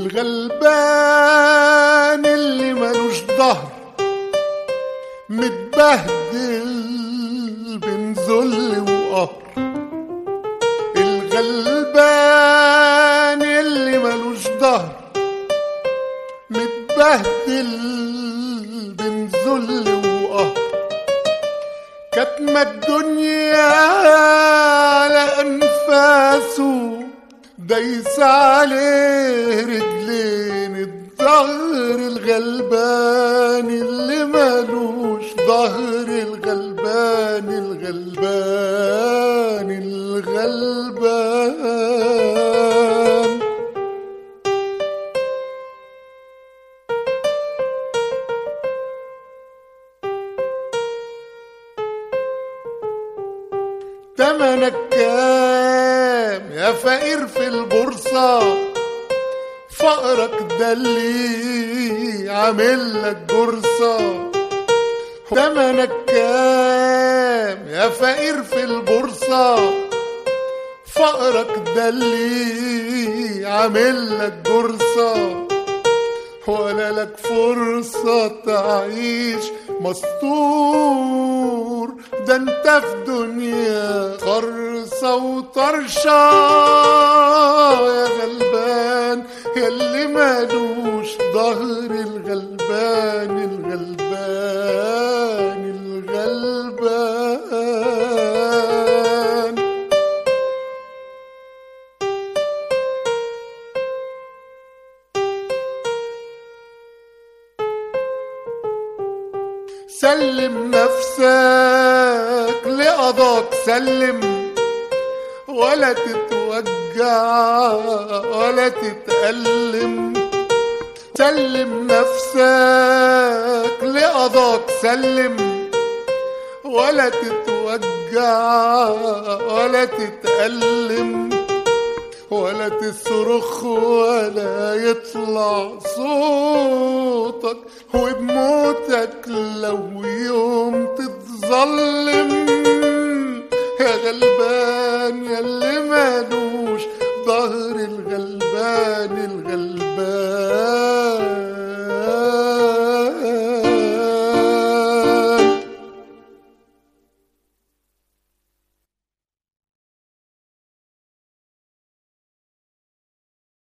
الغلبان اللي ملوش ظهر متبهدل بين ذل وقهر الغلبان اللي ملوش ظهر متبهدل بين ذل وقهر كتمة الدنيا على أنفاسه دايس عليه رجلين الظهر الغلبان اللي مالوش ظهر الغلبان الغلبان الغلبان تمنك كام يا فقير في البورصة فقرك ده اللي عامل لك جرصة تمنك كام يا فقير في البورصة فقرك ده اللي عامل لك جرصة ولا لك فرصة تعيش مستور ده انت في دنيا خرصة وطرشة يا غلبان ياللي مالوش ظهر الغلبان الغلبان الغلبان سلم نفسك لقضاك سلم ولا تتوجع ولا تتألم سلم نفسك لقضاك سلم ولا تتوجع ولا تتألم ولا تصرخ ولا يطلع صوتك وبموتك لو يوم تتظلم